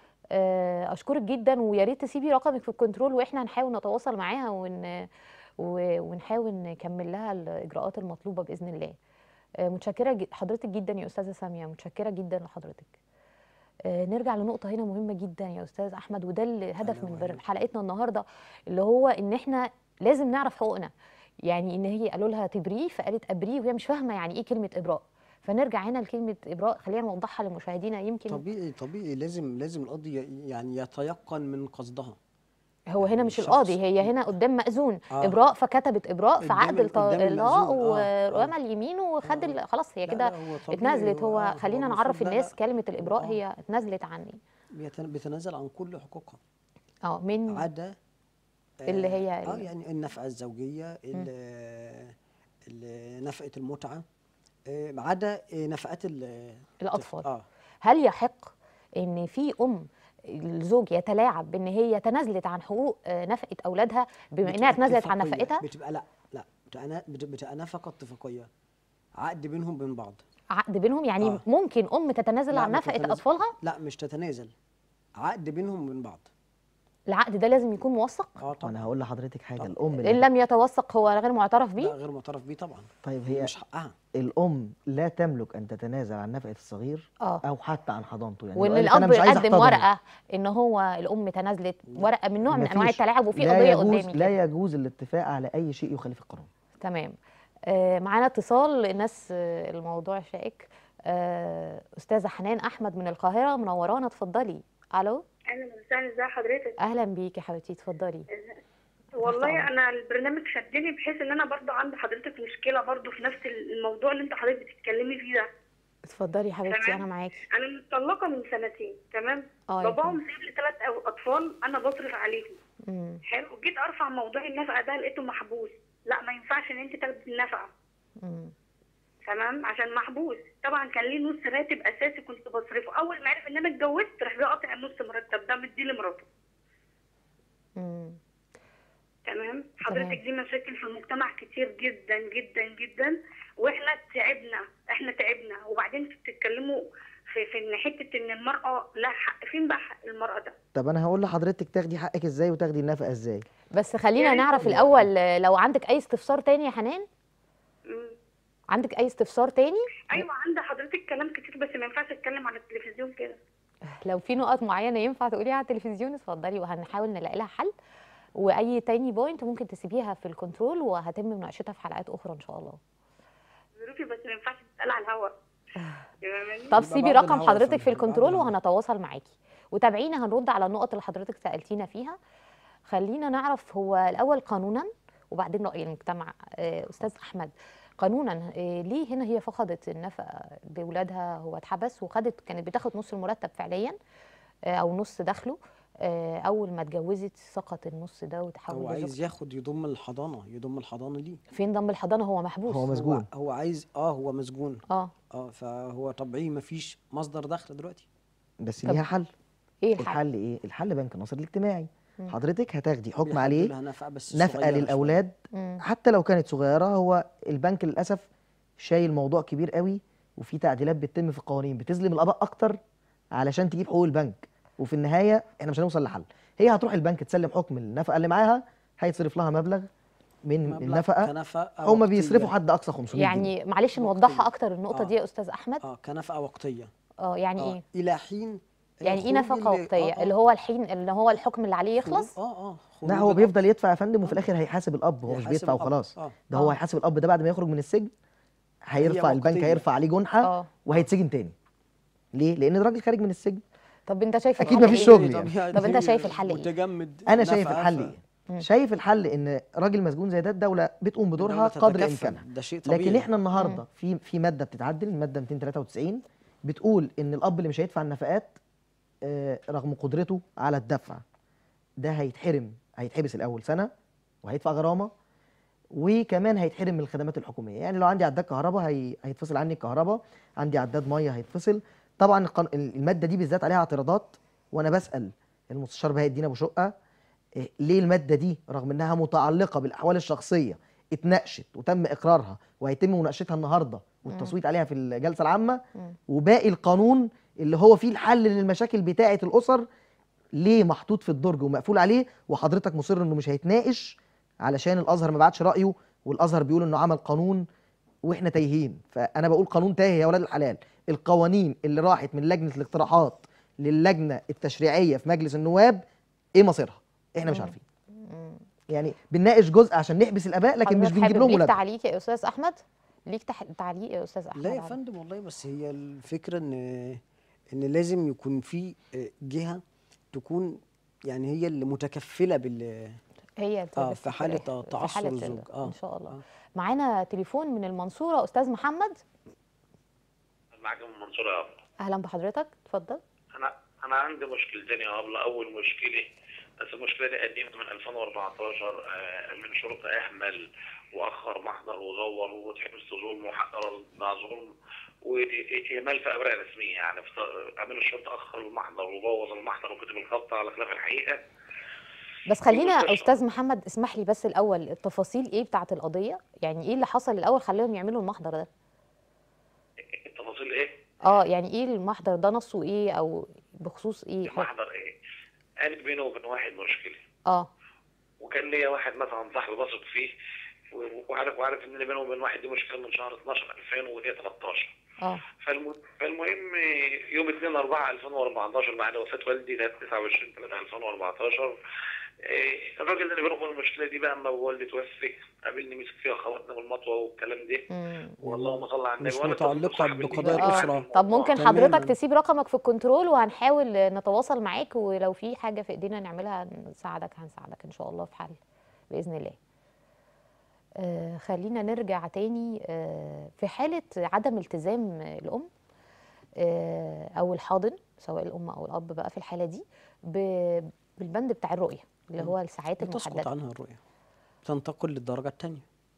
آه، اشكرك جدا ويا ريت تسيبي رقمك في الكنترول واحنا نحاول نتواصل معاها ون و- ونحاول نكمل لها الاجراءات المطلوبه باذن الله آه، متشكره جد- حضرتك جدا يا استاذه ساميه متشكره جدا لحضرتك آه، نرجع لنقطة هنا مهمة جدا يا أستاذ أحمد وده الهدف أهلا من وسهلا. بر- حلقتنا النهاردة اللي هو إن إحنا لازم نعرف حقوقنا يعني إن هي قالوا لها تبريه فقالت أبريه وهي مش فاهمة يعني إيه كلمة إبراء فنرجع هنا لكلمة إبراء خلينا نوضحها لمشاهدينا يمكن طبيعي طبيعي لازم لازم القاضي ي- يعني يتيقن من قصدها هو هنا يعني مش الشخص- القاضي هي هنا قدام مأذون آه. إبراء فكتبت إبراء في قدام عقد ال- الط- قدام الطلاق المأذون. آه، آه. ورمى اليمين وخد آه. ال- خلاص هي لا، كده لا، هو طبيعي، اتنازلت هو آه، خلينا المفروض- نعرف لا، لا، الناس كلمة الإبراء آه. هي اتنازلت عني بيتن- بيتنازل عن كل حقوقها اه من عدا اللي آه، هي اه ال- يعني النفقه الزوجيه ال- ال- نفقه المتعه آه، عدا آه، نفقات ال- الأطفال اه هل يحق ان في ام الزوج يتلاعب بان هي تنازلت عن حقوق آه، نفقه اولادها بما انها بتبقى تنازلت عن اتفاقية. نفقتها بتبقى لا لا بتبقى نا- بت- بتبقى نفقه اتفاقيه عقد بينهم وبين بعض عقد بينهم يعني آه. ممكن ام تتنازل لا، عن ما نفقه تتنازل. اطفالها لا مش تتنازل عقد بينهم وبين بعض العقد ده لازم يكون موثق اه طبعا وانا هقول لحضرتك حاجه طبعا. الام ان لا لم يتوثق هو غير معترف لا به غير معترف بيه طبعا طيب هي مش حقها الام لا تملك ان تتنازل عن نفقه الصغير اه او حتى عن حضانته يعني وان لو قالت أنا الاب مش عايز يقدم أحتضنه، ورقه ان هو الام تنازلت ورقه من نوع من انواع مفيش. التلاعب وفي لا قضيه يجوز قدامي كده. لا يجوز الاتفاق على اي شيء يخالف القانون تمام آه، معانا اتصال الناس آه، الموضوع شائك آه، استاذه حنان احمد من القاهره منورانا اتفضلي الو اهلا وسهلا ازي حضرتك اهلا بيكي يا حبيبتي اتفضلي والله أمرك. انا البرنامج شدني بحيث ان انا برضو عند حضرتك مشكله برضو في نفس الموضوع اللي انت حضرتك بتتكلمي فيه ده اتفضلي يا حبيبتي تمام. انا معاكي انا مطلقه من سنتين تمام اه يا باباهم فندم. سايب لي ثلاث اطفال انا بصرف عليهم مم. حلو جيت ارفع موضوع النفقه ده لقيته محبوس لا ما ينفعش ان انت تاخدي النفقه مم. تمام عشان محبوس طبعا كان ليه نص راتب اساسي كنت بصرفه اول ما عرف ان انا اتجوزت راح جاي قاطع النص مرتب ده مديه لمراته مم. تمام حضرتك دي مشاكل في المجتمع كتير جدا جدا جدا واحنا تعبنا احنا تعبنا وبعدين بتتكلموا في في ان حته ان المراه لا حق فين بقى حق المراه ده طب انا هقول لحضرتك تاخدي حقك ازاي وتاخدي النفقه ازاي بس خلينا يا ريت نعرف والله. الاول آه، لو عندك اي استفسار تاني يا حنان مم. عندك اي استفسار تاني ايوه عند حضرتك كلام كتير بس ما ينفعش اتكلم على التلفزيون كده لو في نقط معينه ينفع تقوليها على التلفزيون اتفضلي وهنحاول نلاقي لها حل واي تاني بوينت ممكن تسيبيها في الكنترول وهتم مناقشتها في حلقات اخرى ان شاء الله ظروفي بس ما ينفعش تتقال على الهواء فاهماني؟ طب يبقى سيبي بعد رقم الهوا يا حضرتك فندم، في بعد الكنترول الهوا. وهنتواصل معاكي وتابعينا هنرد على النقط اللي حضرتك سالتينا فيها خلينا نعرف هو الاول قانونا وبعدين راي المجتمع آه، استاذ احمد قانونا آه، ليه هنا هي فقدت النفقه لاولادها هو اتحبس وخدت كانت بتاخد نص المرتب فعليا آه، او نص دخله آه، اول ما اتجوزت سقط النص ده وتحول هو عايز لزوجته ياخد يضم الحضانه يضم الحضانه ليه فين ضم الحضانه هو محبوس هو مسجون هو, هو عايز اه هو مسجون اه اه فهو طبيعي مفيش مصدر دخل دلوقتي بس طب ليها حل ايه الحل الحل ايه الحل بنك النصر الاجتماعي مم. حضرتك هتاخدي حكم بيحدوا عليه لها نفقه بس نفقه صغيرة شوية. للاولاد مم. حتى لو كانت صغيره هو البنك للاسف شايل موضوع كبير قوي وفي تعديلات بتتم في القوانين بتظلم الاباء اكتر علشان تجيب حقوق البنك وفي النهايه احنا مش هنوصل لحل هي هتروح البنك تسلم حكم النفقه اللي معاها هيتصرف لها مبلغ من مبلغ النفقه كنفقة هما وقتية. بيصرفوا حد اقصى 500 جنيه يعني معلش وقتية. نوضحها اكتر النقطه آه. دي يا استاذ احمد اه كنفقه وقتيه اه يعني آه ايه الى حين يعني ايه خروج نفقه اللي- وقتيه آه، آه. اللي هو الحين اللي هو الحكم اللي عليه يخلص خروج- اه اه لا خروج هو الأب. بيفضل يدفع يا فندم وفي الاخر هيحاسب الاب هو مش هيحاسب بيدفع الأب. وخلاص اه ده هو آه. هيحاسب الاب ده بعد ما يخرج من السجن هيرفع البنك وقتية. هيرفع عليه جنحه اه وهيتسجن تاني ليه لان الراجل خارج من السجن طب انت شايف أكيد الحل مفيش إيه؟ شغل طب يعني. طب انت شايف الحل ايه؟ متجمد انا شايف نفقة، الحل ف- ايه مم. شايف الحل ان راجل مسجون زي ده الدوله بتقوم بدورها الدولة قدر تتكفل. امكانها ده شيء طبيعي لكن احنا النهارده في في ماده بتتعدل الماده 293 بتقول ان الاب اللي مش هيدفع النفقات آه، رغم قدرته على الدفع ده هيتحرم هيتحبس الاول سنه وهيدفع غرامه وكمان هيتحرم من الخدمات الحكوميه يعني لو عندي عداد كهرباء هي... هيتفصل عني الكهرباء عندي عداد ميه هيتفصل طبعا القن... الماده دي بالذات عليها اعتراضات وانا بسال المستشار بهاء الدين ابو شقه إيه، ليه الماده دي رغم انها متعلقه بالاحوال الشخصيه اتناقشت وتم اقرارها وهيتم مناقشتها النهارده والتصويت عليها في الجلسه العامه مم. وباقي القانون اللي هو فيه الحل للمشاكل بتاعه الاسر ليه محطوط في الدرج ومقفول عليه وحضرتك مصر انه مش هيتناقش علشان الازهر ما بعتش رايه والازهر بيقول انه عمل قانون واحنا تايهين فانا بقول قانون تايه يا ولاد الحلال القوانين اللي راحت من لجنه الاقتراحات للجنه التشريعيه في مجلس النواب ايه مصيرها احنا مش مم. عارفين مم. يعني بنناقش جزء عشان نحبس الاباء لكن مش حضرتك بنجيب حابب لهم ليك ولادهم تعليق يا استاذ احمد ليك تح... تعليق يا استاذ احمد لا يا على- فندم والله بس هي الفكره ان ان لازم يكون في جهه تكون يعني هي اللي متكفله بال هي اه بس في حاله في آه، تعثر حالة الزوج ال- اه ان شاء الله آه. معانا تليفون من المنصوره استاذ محمد معاك من المنصورة يا أبلة اهلا بحضرتك اتفضل أنا أنا عندي مشكلتين يا أبلة أول مشكلة بس المشكلة دي قديمة من 2014 آه، من شرطة أهمل وأخر محضر وزور وتحبس ظلم وحقر مع ظلم وإهمال في أوراق رسمية يعني في- أمين الشرطة أخر المحضر وبوظ المحضر وكتب الخط على خلاف الحقيقة بس خلينا المستشفى. استاذ محمد اسمح لي بس الاول التفاصيل ايه بتاعه القضيه يعني ايه اللي حصل الاول خليهم يعملوا المحضر ده التفاصيل إيه؟ اه يعني ايه المحضر ده نصه ايه او بخصوص ايه المحضر إيه؟ أنا بيني وبين واحد مشكلة اه وكان ليا واحد مثلا صاحبي بثق فيه و- وعارف وعارف ان بينه وبين واحد دي مشكله من شهر 12 2013 اه فالم... فالمهم يوم 2 4 2014 بعد وفاه والدي كانت 29 3 2014 إيه، الراجل اللي بينه وبين المشكله دي بقى اما والدي توفي قابلني مسك فيها خبطني بالمطوه والكلام ده مم. واللهم صل على النبي مش وأنا كنت متعلقة صاحب اللي بقضايا بيني الأسرة. وبين طب الموضوع. ممكن تماماً. حضرتك تسيب رقمك في الكنترول وهنحاول نتواصل معاك ولو في حاجه في ايدينا نعملها نساعدك هنساعدك ان شاء الله في حل باذن الله آه خلينا نرجع تاني آه في حاله عدم التزام الام آه او الحاضن سواء الام او الاب بقى في الحاله دي ب- بالبند بتاع الرؤيه اللي هو الساعات بتسقط المحدده عنها الرؤيه تنتقل للدرجه الثانيه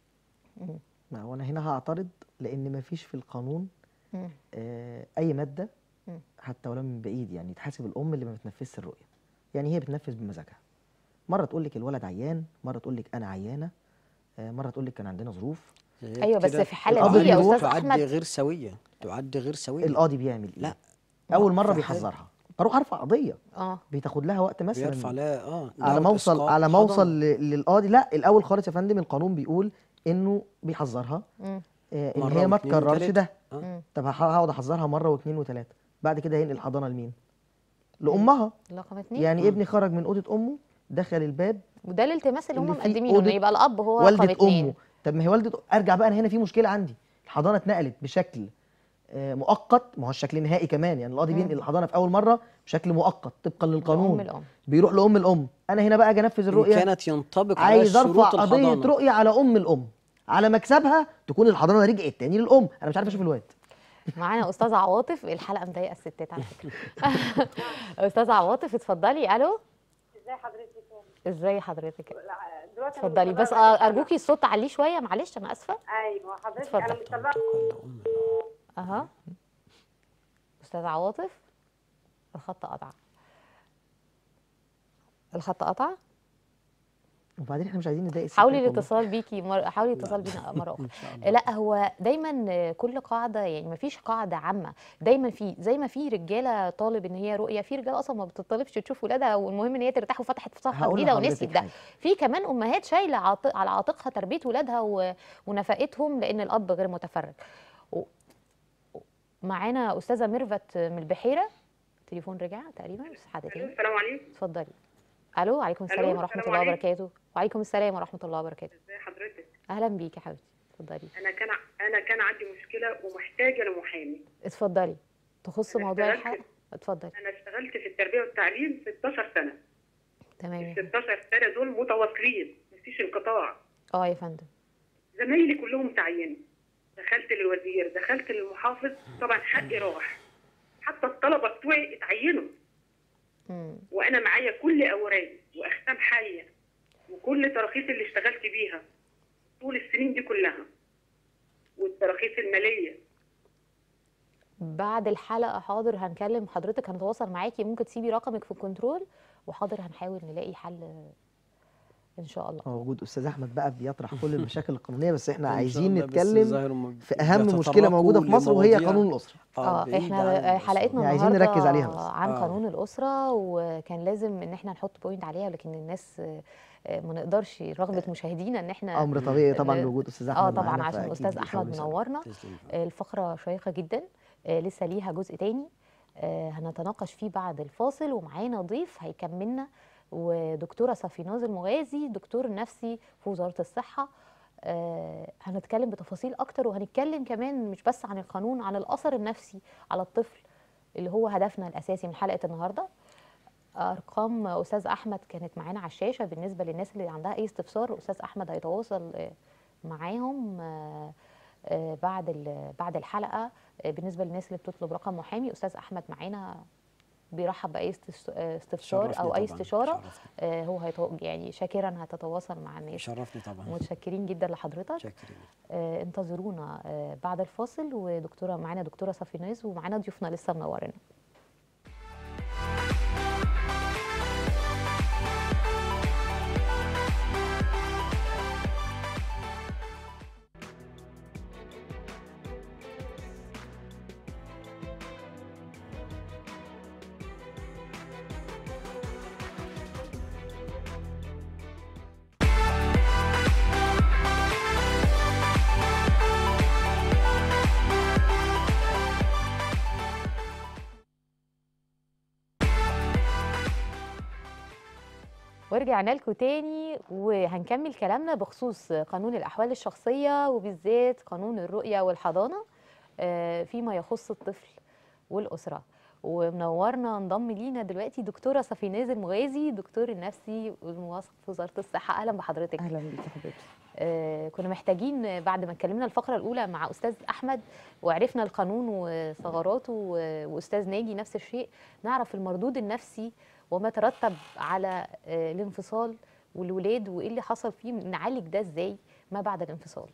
ما هو انا هنا هعترض لان ما فيش في القانون مم. آه، اي ماده مم. حتى ولو من بعيد يعني تحاسب الام اللي ما بتنفذش الرؤيه يعني هي بتنفذ بمزاجها مره تقول لك الولد عيان مره تقول لك انا عيانه آه، مره تقول لك كان عندنا ظروف هي ايوه بس كده في الحاله الأب دي يا بيروح استاذ تعد احمد غير سويه تعد غير سويه القاضي بيعمل ايه لا اول مره في حال- بيحذرها بروح ارفع قضيه اه بيتاخد لها وقت مثلا بيرفع لها اه على دعوة ما اوصل إسقاط على ما اوصل حضانة. ل- للقاضي لا الاول خالص يا فندم القانون بيقول انه بيحذرها مم. آه، ان مرة هي ما واتنين تكررش وتلاتة. ده آه. مم. طب هح- هقعد احذرها مره واثنين وثلاثه بعد كده هينقل الحضانه لمين لامها رقم اتنين يعني ابني خرج من اوضه امه دخل الباب وده الالتماس اللي هم اللي فيه مقدمينه انه أوضة يبقى الاب هو رقم والده اتنين امه طب ما هي والده ارجع بقى انا هنا في مشكله عندي الحضانه اتنقلت بشكل آه، مؤقت ما هو الشكل نهائي كمان يعني القاضي مم. بينقل الحضانه في اول مره بشكل مؤقت طبقا لأم للقانون الام بيروح لام الام انا هنا بقى اجي انفذ إن الرؤيه كانت ينطبق عليها عايز ارفع شروط قضيه الحضانة. رؤيه على ام الام على مكسبها تكون الحضانه رجعت تاني للام انا مش عارف اشوف الواد معانا استاذه عواطف الحلقه مضايقه الستات على فكره استاذه عواطف اتفضلي الو ازي حضرتك ازاي حضرتك لا، دلوقتي أنا اتفضلي بس متابعة آه، ارجوكي الصوت عليه شويه معلش انا اسفه ايوه حضرتك اتفضل. انا متابعه تنتقل لأم اها استاذه عواطف الخط قطع الخط قطع وبعدين احنا مش عايزين نضايق الستات حاولي والله. الاتصال بيكي مر... حاولي لا، الاتصال لا. بينا مره اخرى ان شاء الله لا هو دايما كل قاعده يعني ما فيش قاعده عامه دايما في زي ما في رجاله طالب ان هي رؤيه في رجاله اصلا ما بتطلبش تشوف ولادها والمهم ان هي ترتاح وفتحت صفحه هقول جديده لحضرتك ونسيت ده حاجة. في كمان امهات شايله عاط- على عاتقها تربيه ولادها و... ونفقتهم لان الاب غير متفرج و... و- معانا استاذه ميرفت من البحيره تليفون رجع تقريبا بس حد تاني السلام عليكم اتفضلي الو عليكم ألو، السلام ورحمه السلام الله عليكم. وبركاته وعليكم السلام ورحمه الله وبركاته ازي حضرتك اهلا بيكي يا حبيبتي اتفضلي انا كان انا كان عندي مشكله ومحتاجه لمحامي اتفضلي تخص أنا موضوع اشتغلت- الحلقه اتفضلي انا اشتغلت في التربيه والتعليم 16 سنه تمام يا ال فندم. 16 سنه دول متواصلين مفيش انقطاع اه يا فندم زمايلي كلهم تعينوا دخلت للوزير دخلت للمحافظ طبعا حقي راح حتى الطلبه بتوعي اتعينوا مم. وانا معايا كل اوراقي واختام حيه وكل تراخيص اللي اشتغلت بيها طول السنين دي كلها والتراخيص الماليه بعد الحلقه حاضر هنكلم حضرتك هنتواصل معاكي ممكن تسيبي رقمك في الكنترول وحاضر هنحاول نلاقي حل ان شاء الله هو وجود استاذ احمد بقى بيطرح كل المشاكل القانونيه بس احنا إن شاء عايزين الله، بس نتكلم الظاهر هم في اهم مشكله بيتطرقوا موجوده في مصر وهي لمواضيع- قانون الاسره اه بعيد عن احنا الأسرة. حلقتنا عايزين النهارده نركز عليها بس. عن آه. قانون الاسره وكان لازم ان احنا نحط بوينت عليها لكن الناس آه، آه، ما نقدرش رغبه مشاهدينا ان احنا امر طبيعي طبعا آه، لوجود استاذ احمد اه طبعا معانا، عشان فأكيد الاستاذ بيحاول احمد يساعد. منورنا تسلم. آه، الفقره شيقه جدا آه، لسه ليها جزء تاني آه، هنتناقش فيه بعد الفاصل ومعانا ضيف هيكملنا ودكتوره صفيناز المغازي دكتور نفسي في وزاره الصحه آه، هنتكلم بتفاصيل اكتر وهنتكلم كمان مش بس عن القانون عن الاثر النفسي على الطفل اللي هو هدفنا الاساسي من حلقه النهارده ارقام استاذ احمد كانت معانا على الشاشه بالنسبه للناس اللي عندها اي استفسار استاذ احمد هيتواصل آه، معاهم آه، آه، بعد ال- بعد الحلقه آه، بالنسبه للناس اللي بتطلب رقم محامي استاذ احمد معانا بيرحب باي استس- آه، استفسار شرفني او اي طبعاً، استشاره شرفني. آه، هو هيتو... يعني شاكرا هتتواصل مع الناس شرفني طبعا متشكرين جدا لحضرتك شاكرين آه، انتظرونا آه، بعد الفاصل ودكتوره معانا دكتوره صفيناز ومعانا ضيوفنا لسه منورنا ورجعنا لكم تاني وهنكمل كلامنا بخصوص قانون الأحوال الشخصية وبالذات قانون الرؤية والحضانة آه، فيما يخص الطفل والأسرة ومنورنا انضم لينا دلوقتي دكتورة صفيناز المغازي دكتور النفسي والموظف في وزارة الصحة أهلا بحضرتك اهلا بيكي حبيبتي آه، كنا محتاجين بعد ما اتكلمنا الفقره الاولى مع استاذ احمد وعرفنا القانون وثغراته و- واستاذ ناجي نفس الشيء نعرف المردود النفسي وما ترتب على آه، الانفصال والولاد وايه اللي حصل فيه نعالج ده ازاي ما بعد الانفصال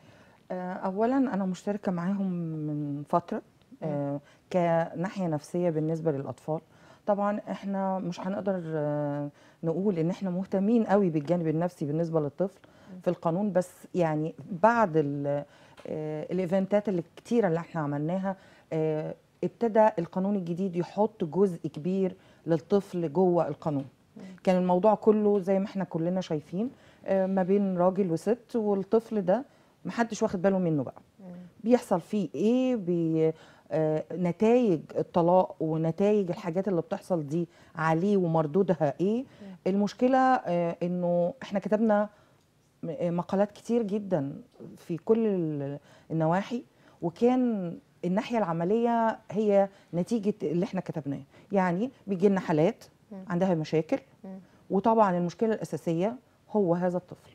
آه، اولا انا مشتركه معاهم من فتره آه، كناحيه نفسيه بالنسبه للاطفال طبعا احنا مش هنقدر آه، نقول ان احنا مهتمين قوي بالجانب النفسي بالنسبه للطفل في القانون بس يعني بعد ال- آه، الايفنتات اللي كتيره اللي احنا عملناها آه، ابتدى القانون الجديد يحط جزء كبير للطفل جوه القانون كان الموضوع كله زي ما احنا كلنا شايفين آه، ما بين راجل وست والطفل ده محدش واخد باله منه بقى بيحصل فيه ايه بي آه نتائج الطلاق ونتائج الحاجات اللي بتحصل دي عليه ومردودها ايه المشكله آه انه احنا كتبنا م- آه، مقالات كتير جدا في كل ال- النواحي وكان الناحيه العمليه هي نتيجه اللي احنا كتبناه يعني بيجي لنا حالات مم. عندها مشاكل مم. وطبعا المشكله الاساسيه هو هذا الطفل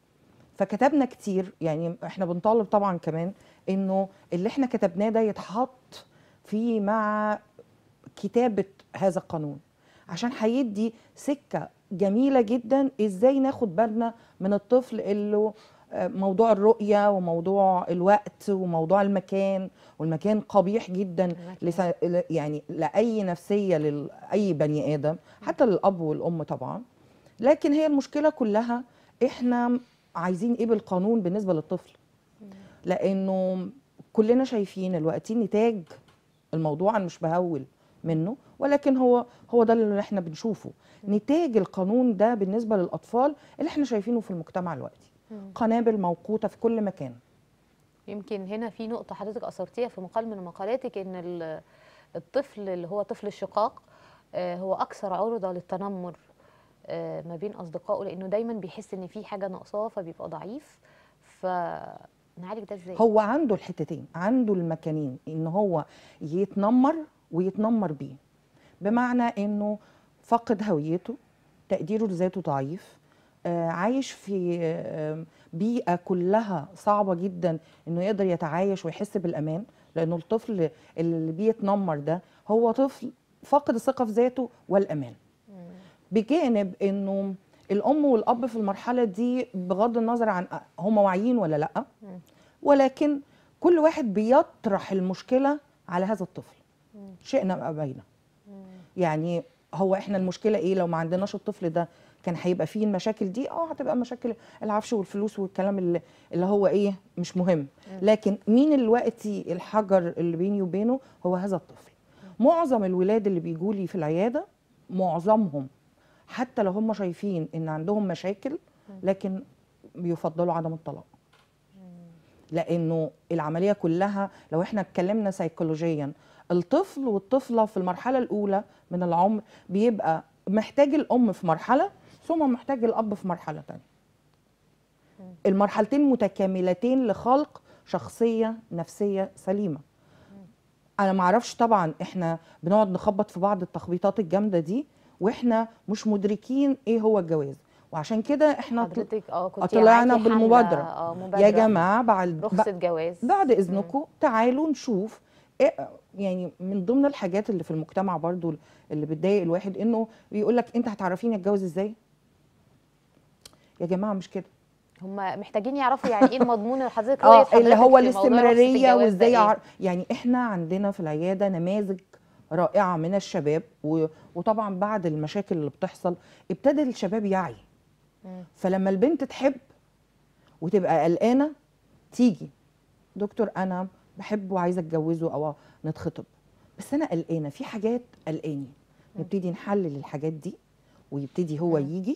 فكتبنا كتير يعني احنا بنطالب طبعا كمان انه اللي احنا كتبناه ده يتحط في مع كتابه هذا القانون عشان هيدي سكه جميله جدا ازاي ناخد بالنا من الطفل اللي آه، موضوع الرؤيه وموضوع الوقت وموضوع المكان والمكان قبيح جدا المكان. لس... ل- يعني لاي نفسيه لاي بني ادم حتى للاب والام طبعا لكن هي المشكله كلها احنا عايزين ايه بالقانون بالنسبه للطفل لانه كلنا شايفين دلوقتي نتاج الموضوع انا مش بهول منه ولكن هو هو ده اللي احنا بنشوفه نتاج القانون ده بالنسبه للاطفال اللي احنا شايفينه في المجتمع دلوقتي قنابل موقوته في كل مكان يمكن هنا في نقطة حضرتك أثرتيها في مقال من مقالاتك إن ال- الطفل اللي هو طفل الشقاق آه، هو أكثر عرضة للتنمر آه، ما بين أصدقائه لأنه دايما بيحس إن في حاجة ناقصاه فبيبقى ضعيف فنعالج ده إزاي؟ هو عنده الحتتين عنده المكانين ان هو يتنمر ويتنمر بيه بمعنى انه فقد هويته تقديره لذاته ضعيف آه، عايش في آه، بيئة كلها صعبة جدا انه يقدر يتعايش ويحس بالامان لانه الطفل اللي بيتنمر ده هو طفل فاقد الثقة في ذاته والامان بجانب انه الام والاب في المرحله دي بغض النظر عن هم واعيين ولا لا ولكن كل واحد بيطرح المشكله على هذا الطفل شئنا ام ابينا يعني هو احنا المشكله ايه لو ما عندناش الطفل ده كان هيبقى فيه المشاكل دي اه هتبقى مشاكل العفش والفلوس والكلام اللي, اللي هو ايه مش مهم لكن مين دلوقتي الحجر اللي بيني وبينه هو هذا الطفل معظم الولاد اللي بيجوا لي في العياده معظمهم حتى لو هم شايفين ان عندهم مشاكل لكن بيفضلوا عدم الطلاق لانه العمليه كلها لو احنا اتكلمنا سيكولوجيا الطفل والطفله في المرحله الاولى من العمر بيبقى محتاج الام في مرحله ثم محتاج الاب في مرحله تانية المرحلتين متكاملتين لخلق شخصيه نفسيه سليمه انا ما اعرفش طبعا احنا بنقعد نخبط في بعض التخبيطات الجامده دي واحنا مش مدركين ايه هو الجواز وعشان كده احنا طل- حضرتك اه كنت طلعنا بالمبادره اه مبادرة يا جماعه بعد رخصة جواز بعد اذنكم تعالوا نشوف إيه يعني من ضمن الحاجات اللي في المجتمع برضو اللي بتضايق الواحد انه بيقول لك انت هتعرفيني اتجوز ازاي يا جماعه مش كده هم محتاجين يعرفوا يعني ايه المضمون اللي حضرتك اه رؤية اللي حضرتك هو في موضوع رخصة الاستمراريه الجواز ده وازاي إيه؟ أعر... يعني احنا عندنا في العياده نماذج رائعه من الشباب و... وطبعا بعد المشاكل اللي بتحصل ابتدى الشباب يعي مم. فلما البنت تحب وتبقى قلقانه تيجي دكتور انا بحب وعايزه اتجوزه او نتخطب بس انا قلقانه في حاجات قلقاني نبتدي نحلل الحاجات دي ويبتدي هو مم. يجي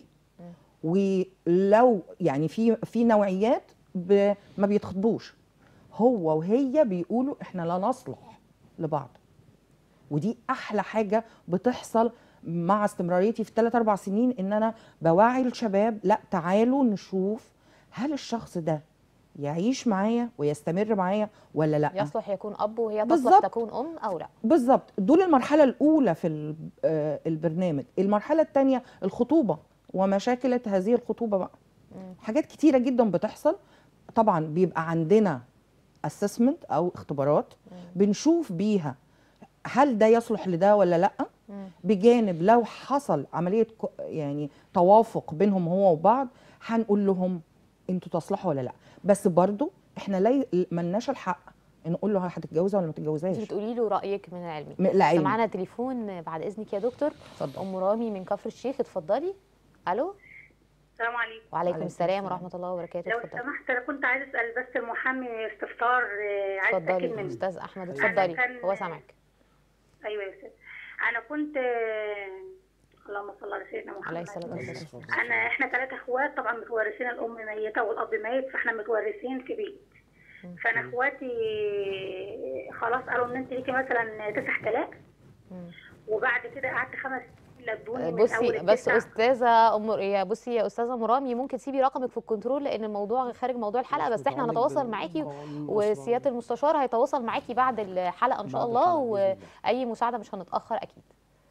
ولو يعني في في نوعيات ب... ما بيتخطبوش هو وهي بيقولوا احنا لا نصلح لبعض ودي احلى حاجه بتحصل مع استمراريتي في 3 4 سنين ان انا بوعي الشباب لا تعالوا نشوف هل الشخص ده يعيش معايا ويستمر معايا ولا لا يصلح يكون اب وهي تصلح بالظبط. تكون ام او لا بالظبط دول المرحله الاولى في ال- آه، البرنامج المرحله الثانيه الخطوبه ومشاكل هذه الخطوبه بقى مم. حاجات كتيره جدا بتحصل طبعا بيبقى عندنا اسسمنت او اختبارات بنشوف بيها هل ده يصلح لده ولا لا مم. بجانب لو حصل عمليه كو- يعني توافق بينهم هو وبعض هنقول لهم انتوا تصلحوا ولا لا بس برضو احنا لا ملناش الحق نقول له هتتجوزها ولا ما انت تتجوزهاش بتقولي له رايك من العلمي م- بس العلمي. معانا تليفون بعد اذنك يا دكتور اتفضل ام رامي من كفر الشيخ اتفضلي الو السلام عليكم وعليكم عليكم السلام السلام. ورحمه الله وبركاته لو اتفضلي سمحت انا كنت عايزه اسال بس المحامي استفسار آه، عايز اتاكد اتفضلي منه استاذ احمد أنا اتفضلي كان- هو سامعك ايوه يا استاذ انا كنت آه، اللهم صل على سيدنا محمد عليه الصلاه والسلام انا احنا ثلاثة اخوات طبعا متورثين الام ميته والاب ميت فاحنا متورثين في بيت فانا اخواتي خلاص قالوا ان انت ليكي مثلا تسع تلاف مم. وبعد كده قعدت خمس سنين لبوني من بصي اول بس التسع. استاذه ام يا بصي يا استاذه مرامي ممكن تسيبي رقمك في الكنترول لان الموضوع خارج موضوع الحلقه بس احنا متعلق هنتواصل بال- معاكي بقوانين وسياده الأسرة. المستشار هيتواصل معاكي بعد الحلقه ان شاء بعد الله الحلقة بإذن الله. واي مساعده مش هنتاخر اكيد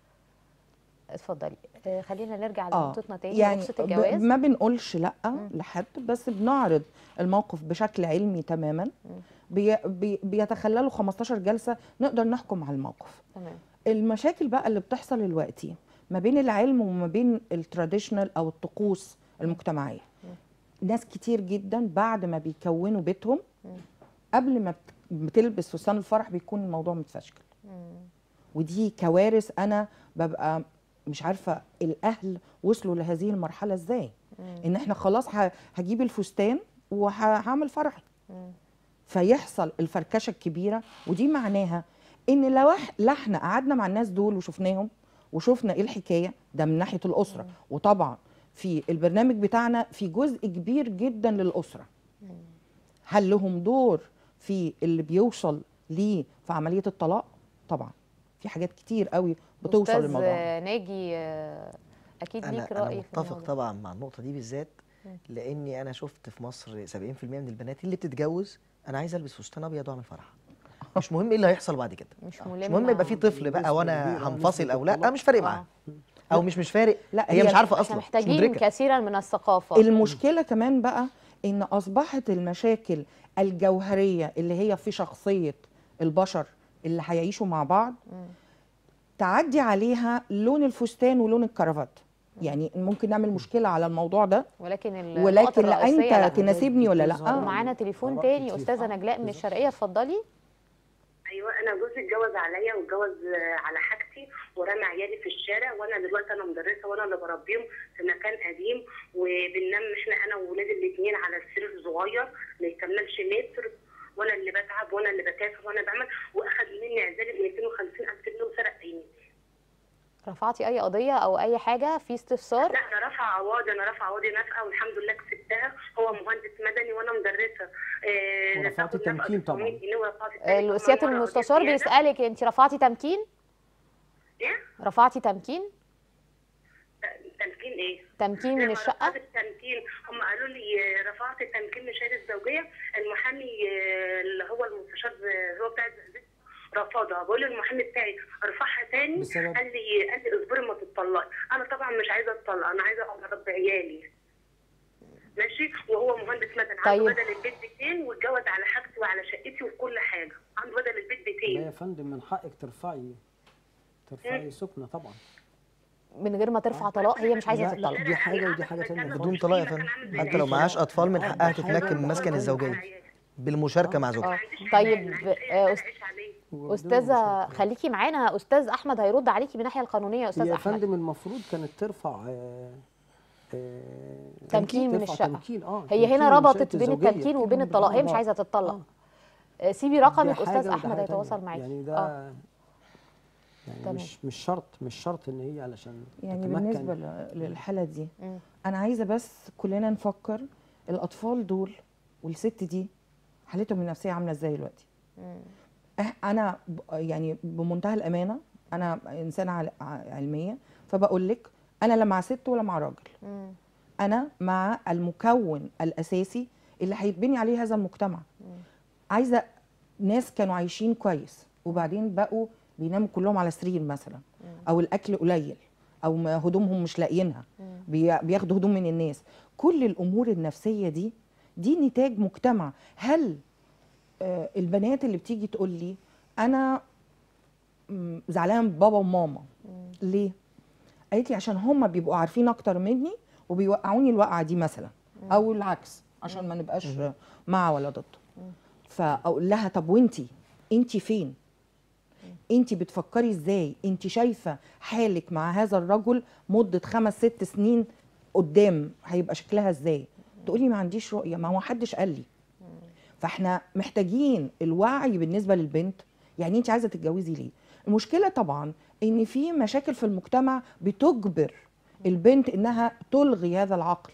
اتفضلي آه، خلينا نرجع اه لنقطتنا تاني يعني رخصه ب- الجواز ما بنقولش لا مم. لحد بس بنعرض الموقف بشكل علمي تماما مم. بي بي بيتخللوا 15 جلسه نقدر نحكم على الموقف تمام المشاكل بقى اللي بتحصل دلوقتي ما بين العلم وما بين التراديشنال او الطقوس المجتمعيه ناس كتير جدا بعد ما بيكونوا بيتهم مم. قبل ما بت- بتلبس فستان الفرح بيكون الموضوع متفشكل مم. ودي كوارث انا ببقى مش عارفه الاهل وصلوا لهذه المرحله ازاي ان احنا خلاص ه- هجيب الفستان وهعمل فرحي فيحصل الفركشه الكبيره ودي معناها ان لو إح- لا احنا قعدنا مع الناس دول وشفناهم وشفنا ايه الحكايه ده من ناحيه الاسره وطبعا في البرنامج بتاعنا في جزء كبير جدا للاسره هل لهم دور في اللي بيوصل ليه في عمليه الطلاق طبعا في حاجات كتير قوي بتوصل أستاذ للموضوع ده. ناجي آه، اكيد انا ليك انا راي في متفق الموضوع. طبعا مع النقطه دي بالذات لاني انا شفت في مصر 70% من البنات اللي بتتجوز انا عايز البس فستان ابيض واعمل فرح مش مهم ايه اللي هيحصل بعد كده مش مش ملم مهم يبقى في طفل بقى نسبة وانا كبيرة، هنفصل نسبة او لا الطلاق. مش فارق آه. معاها او مش مش فارق لا، هي هي مش عارفه احنا اصلا مش محتاجين مدركه كثيرا من الثقافه المشكله كمان بقى ان اصبحت المشاكل الجوهريه اللي هي في شخصيه البشر اللي هيعيشوا مع بعض تعدي عليها لون الفستان ولون الكرافات يعني ممكن نعمل مشكله على الموضوع ده ولكن ال- النقط ولكن لا الرئيسية لا. انت تناسبني ولا لا بتظهر معانا تليفون آراء تاني كتير. استاذه آه، نجلاء من بالظبط. الشرقيه اتفضلي ايوه انا جوزي اتجوز عليا واتجوز آه، على حاجتي ورمى عيالي في الشارع وانا دلوقتي انا مدرسه وانا اللي بربيهم في مكان قديم وبننام احنا انا وولادي الاثنين على السرير صغير ما يكملش متر وانا اللي بتعب وانا اللي بكافح وانا بعمل واخد مني عزالي ب 250 الف جنيه وسرق قيمتي رفعتي اي قضيه او اي حاجه في استفسار لا انا رافعه عواضي انا رافعه عواضي نفقه والحمد لله كسبتها هو مهندس مدني وانا مدرسه آه، ورفعتي باخد نفقة تمكين طبعاً. 900 جنيه ورفعت التاني ال- سياده كمان مرة المستشار قضية زيادة. بيسالك انت رفعتي تمكين ايه رفعتي تمكين تمكين ايه تمكين من لما الشقه رفعت التمكين هم قالوا لي آه، رفعت التمكين من شهاده الزوجيه المحامي آه، اللي هو المستشار آه، هو بتاع الزوجية رفضها بقول للمحامي بتاعي ارفعها تاني بسبب؟ قال لي قال لي اصبري ما تطلقي انا طبعا مش عايزه اتطلق انا عايزه اقعد اربي عيالي ماشي وهو مهندس مدني طيب. عنده بدل البيت بيتين واتجوز على حاجتي وعلى شقتي وكل حاجه عنده بدل البيت لا يا بيتين فندم من حقك ترفعي ترفعي سكنه طبعا من غير ما ترفع طلاق هي مش عايزه لا، تطلق دي حاجة ودي حاجة تانية. بدون طلاق يا فندم حتى لو معهاش اطفال من حقها تتمكن من مسكن الزوجيه بالمشاركه مع زوجها اه طيب آه، أست- استاذه خليكي معانا استاذ احمد هيرد عليكي من الناحيه القانونيه يا استاذ هي يا احمد فندم المفروض كانت ترفع آه، آه، تمكين من ترفع الشقة. تمكين اه هي تمكين هنا من ربطت شهادة بين الزوجية. التمكين وبين الطلاق هي مش عايزه تتطلق آه. آه، سيبي دي رقمك حاجة استاذ وده احمد حاجة هيتواصل تانية. معاكي يعني ده اه يعني تمام. مش مش شرط مش شرط ان هي علشان يعني تتمكن. بالنسبه ل- للحاله دي مم. انا عايزه بس كلنا نفكر الاطفال دول والست دي حالتهم النفسيه عامله ازاي دلوقتي مم. إح- انا ب- يعني بمنتهى الامانه انا انسانه عل- ع- علميه فبقول لك انا لا مع ست ولا مع راجل مم. انا مع المكون الاساسي اللي هيتبني عليه هذا المجتمع عايزه ناس كانوا عايشين كويس وبعدين بقوا بيناموا كلهم على سرير مثلا او الاكل قليل او ما هدومهم مش لاقيينها بي- بياخدوا هدوم من الناس كل الامور النفسيه دي دي نتاج مجتمع هل آه، البنات اللي بتيجي تقول لي انا مم، زعلانه من بابا وماما ليه قالت لي عشان هم بيبقوا عارفين اكتر مني وبيوقعوني الوقعه دي مثلا او العكس عشان ما نبقاش مع ولا ضد فاقول لها طب وانتي انتي فين انتي بتفكري ازاي انتي شايفه حالك مع هذا الرجل مده خمس ست سنين قدام هيبقى شكلها ازاي تقولي ما عنديش رؤيه ما هو حدش قال لي فاحنا محتاجين الوعي بالنسبه للبنت يعني انت عايزه تتجوزي ليه المشكله طبعا ان في مشاكل في المجتمع بتجبر البنت انها تلغي هذا العقل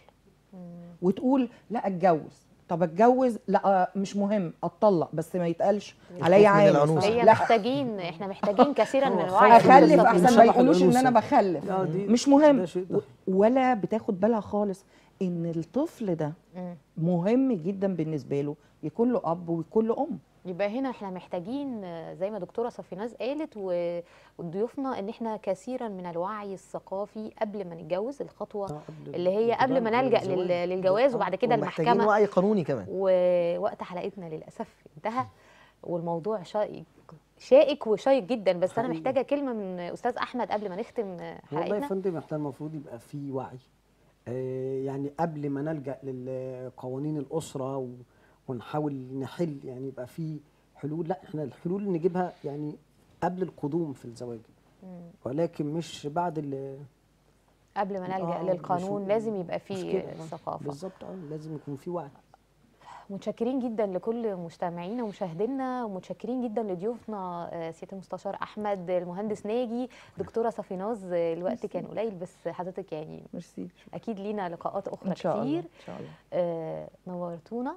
وتقول لا اتجوز طب اتجوز لا آه، مش مهم اتطلق بس ما يتقالش عليا من عامل العنوسة. هي لا محتاجين احنا محتاجين كثيرا من هو الوعي خايف في اخلف التطبيق. احسن ما شبح يقولوش ان الأنوثة. انا بخلف لا، دي- مش مهم ده شيء ده. ولا بتاخد بالها خالص ان الطفل ده مم. مهم جدا بالنسبه له يكون له اب ويكون له ام يبقى هنا احنا محتاجين آه، زي ما دكتوره صفيناز قالت و- وضيوفنا ان احنا كثيرا من الوعي الثقافي قبل ما نتجوز الخطوه آه، قبل اللي هي قبل ما الانتظار نلجا والزواج. لل- للجواز آه. وبعد كده ومحتاجين المحكمه وعي قانوني كمان ووقت حلقتنا للاسف انتهى والموضوع شائك شائك وشيق جدا بس انا حقيقي. محتاجه كلمه من استاذ احمد قبل ما نختم آه، والله يا حلقتنا فندم احنا المفروض يبقى في وعي آه، يعني قبل ما نلجأ لقوانين الأسرة و- ونحاول نحل يعني يبقى في حلول لا احنا الحلول نجيبها يعني قبل القدوم في الزواج مم. ولكن مش بعد ال قبل ما نلجأ آه، للقانون مش- لازم يبقى مش فيه كده، آه. ثقافة بالظبط اه لازم يكون في وعي متشكرين جدا لكل مستمعينا ومشاهدينا ومتشكرين جدا لضيوفنا آه، سياده المستشار احمد المهندس ناجي دكتوره صفيناز آه، الوقت كان قليل بس حضرتك يعني ميرسي اكيد لينا لقاءات اخرى ان شاء الله كتير ان شاء الله آه، نورتونا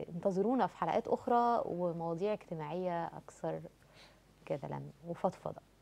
وانتظرونا في حلقات اخرى ومواضيع اجتماعيه اكثر جدلا وفضفضه